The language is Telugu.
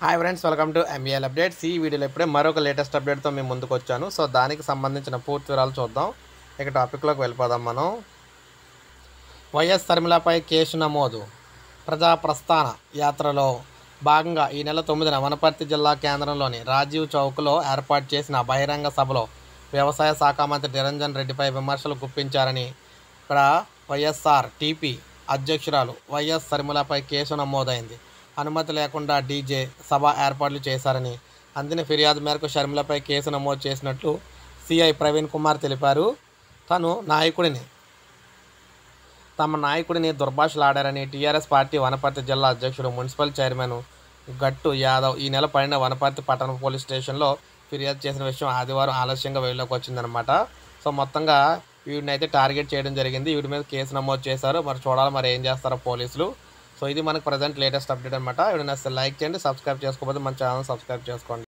hi friends welcome to MEL updates ఈ వీడియోలో ఇప్పుడే మరొక లేటెస్ట్ అప్డేట్తో మేము ముందుకు వచ్చాను సో దానికి సంబంధించిన పూర్తి వివరాలు చూద్దాం ఇక టాపిక్లోకి వెళ్ళిపోదాం మనం వైఎస్ శర్మిలపై కేసు నమోదు ప్రజా ప్రస్థాన యాత్రలో భాగంగా ఈ నెల తొమ్మిదిన వనపర్తి జిల్లా కేంద్రంలోని రాజీవ్ చౌక్లో ఏర్పాటు చేసిన బహిరంగ సభలో వ్యవసాయ శాఖ మంత్రి నిరంజన్ రెడ్డిపై విమర్శలు గుప్పించారని ఇక్కడ వైఎస్ఆర్ టీపీ అధ్యక్షురాలు వైఎస్ శర్మిలపై కేసు నమోదైంది అనుమతి లేకుండా డీజే సభ ఏర్పాట్లు చేశారని అందిన ఫిర్యాదు మేరకు షర్మిలపై కేసు నమోదు చేసినట్లు సిఐ ప్రవీణ్ కుమార్ తెలిపారు తను నాయకుడిని తమ నాయకుడిని దుర్భాషలాడారని టీఆర్ఎస్ పార్టీ వనపర్తి జిల్లా అధ్యక్షుడు మున్సిపల్ చైర్మన్ గట్టు యాదవ్ ఈ నెల పైన వనపర్తి పట్టణ పోలీస్ స్టేషన్లో ఫిర్యాదు చేసిన విషయం ఆదివారం ఆలస్యంగా వెలుగులోకి వచ్చిందనమాట సో మొత్తంగా వీడిని అయితే టార్గెట్ చేయడం జరిగింది వీడి మీద కేసు నమోదు చేశారు మరి చూడాలి మరి ఏం చేస్తారో పోలీసులు సో ఇది మనకు ప్రజెంట్ లేటెస్ట్ అప్డేట్ అనమాట వీడిని లైక్ చేయండి సబ్స్క్రైబ్ చేసుకోకపోతే మన ఛానల్ సబ్స్క్రైబ్ చేసుకోండి